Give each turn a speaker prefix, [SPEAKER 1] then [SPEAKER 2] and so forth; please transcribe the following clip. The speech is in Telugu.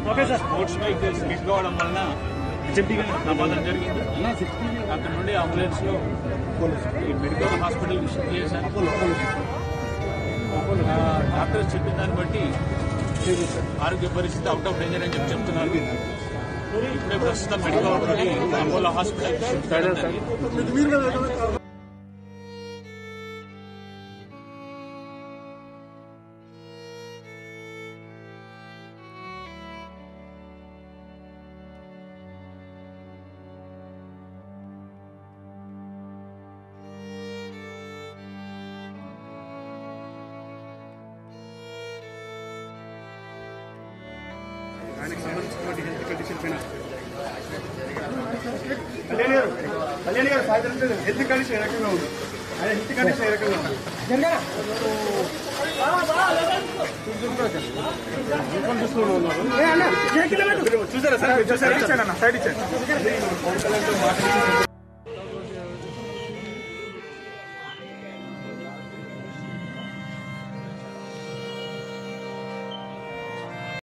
[SPEAKER 1] స్పోర్ట్స్ బైక్ స్కిడ్ కావడం వలన ప్రమాదం జరిగింది అక్కడ నుండి అంబులెన్స్ లో ఈ మెడికల్ హాస్పిటల్ కి షిఫ్ట్ చేశాను ఆ, డాక్టర్స్ చెప్పిన దాన్ని బట్టి ఆరోగ్య పరిస్థితి అవుట్ ఆఫ్ డేంజర్ అని చెప్పి చెప్తున్నారు ఇప్పుడే ప్రస్తుతం మెడికల్ అపోలో హాస్పిటల్ షిఫ్ట్ చేయడం జరిగింది
[SPEAKER 2] ఆయనకు సంబంధించినటువంటి హెల్త్ కండిషన్ పైన కళ్యాణ్ గారు కళ్యాణ్ గారు సాయంత్రం హెల్త్ కండిషన్ ఏ రకంగా ఉంది ఆయన హెల్త్ కండిషన్ ఏ రకంగా ఉంది చూసారా సార్ చూసారా సైడ్ ఇచ్చాను